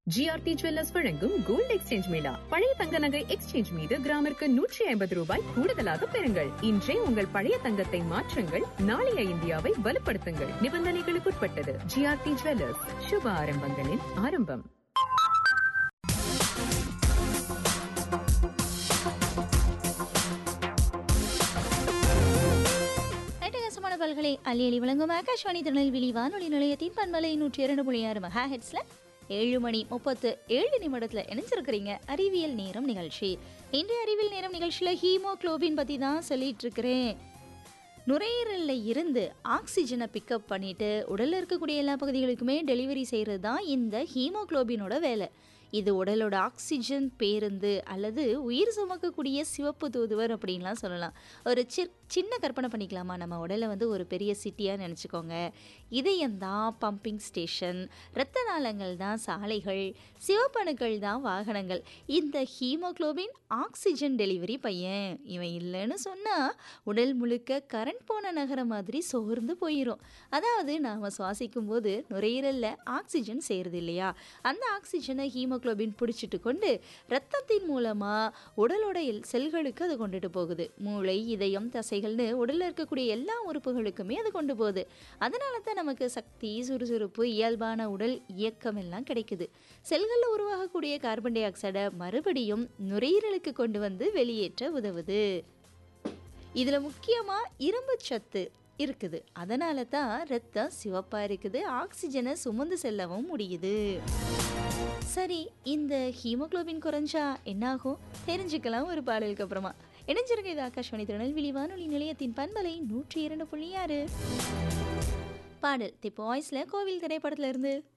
GRT jewellers வழங்கும் gold exchange mela பழைய தங்க நகை எக்ஸ்சேஞ்ச் மீது கிராமிற்கு நூற்றி ஐம்பது ரூபாய் கூடுதலாக பெறுங்கள் இன்றே உங்கள் பழைய தங்கத்தை மாற்றுங்கள் நாளைய இந்தியாவை வலுப்படுத்துங்கள் நிபந்தனைகளுக்குட்பட்டது ஜிஆர்டி ஜுவல்லர்ஸ் சுப ஆரம்பங்களின் ஆரம்பம் அட்டகாசமான பல்களை அள்ளி அள்ளி வழங்கும் ஆகாஷ்வாணி திருநெல்வேலி வானொலி நிலையத்தின் பண்பலை நூற்றி இரண்டு புள்ளி ஆறு மெகா ஹெட்ஸ்ல ஏழு மணி முப்பத்து ஏழு நிமிடத்தில் இணைஞ்சிருக்கிறீங்க அறிவியல் நேரம் நிகழ்ச்சி இன்றைய அறிவியல் நேரம் நிகழ்ச்சியில் ஹீமோக்ளோபின் பற்றி தான் சொல்லிட்டு இருக்கிறேன் நுரையீரலில் இருந்து ஆக்சிஜனை பிக்கப் பண்ணிட்டு உடலில் இருக்கக்கூடிய எல்லா பகுதிகளுக்குமே டெலிவரி செய்கிறது தான் இந்த ஹீமோக்ளோபினோட வேலை இது உடலோட ஆக்சிஜன் பேருந்து அல்லது உயிர் சுமக்கக்கூடிய சிவப்பு தூதுவர் அப்படின்லாம் சொல்லலாம் ஒரு சி சின்ன கற்பனை பண்ணிக்கலாமா நம்ம உடலை வந்து ஒரு பெரிய சிட்டியாக நினச்சிக்கோங்க இதயம் தான் பம்பிங் ஸ்டேஷன் இரத்த நாளங்கள் தான் சாலைகள் சிவப்பணுக்கள் தான் வாகனங்கள் இந்த ஹீமோக்ளோபின் ஆக்சிஜன் டெலிவரி பையன் இவன் இல்லைன்னு சொன்னால் உடல் முழுக்க கரண்ட் போன நகர மாதிரி சோர்ந்து போயிடும் அதாவது நாம் சுவாசிக்கும் போது நுரையீரலில் ஆக்சிஜன் சேருது இல்லையா அந்த ஆக்சிஜனை ஹீமோக்ளோபின் பிடிச்சிட்டு கொண்டு ரத்தத்தின் மூலமாக உடலோட எல்- செல்களுக்கு அது கொண்டுட்டு போகுது மூளை இதயம் தசைகள்னு உடலில் இருக்கக்கூடிய எல்லா உறுப்புகளுக்குமே அது கொண்டு போகுது அதனால தான் நமக்கு சக்தி சுறுசுறுப்பு இயல்பான உடல் இயக்கம் எல்லாம் கிடைக்குது செல்களில் உருவாகக்கூடிய கார்பன் டை ஆக்சைடை மறுபடியும் நுரையீரலுக்கு கொண்டு வந்து வெளியேற்ற உதவுது இதில் முக்கியமாக இரும்பு சத்து இருக்குது அதனால தான் ரத்தம் சிவப்பாக இருக்குது ஆக்சிஜனை சுமந்து செல்லவும் முடியுது சரி இந்த ஹீமோகுளோபின் குறைஞ்சா என்னாகும் தெரிஞ்சுக்கலாம் ஒரு பாடலுக்கு அப்புறமா இணைஞ்சிருங்க இது ஆகாஷ்வாணி திருநெல்வேலி வானொலி நிலையத்தின் பண்பலை நூற்றி இரண்டு புள்ளி ஆறு பாடல் தி பாய்ஸில் கோவில் திரைப்படத்துல இருந்து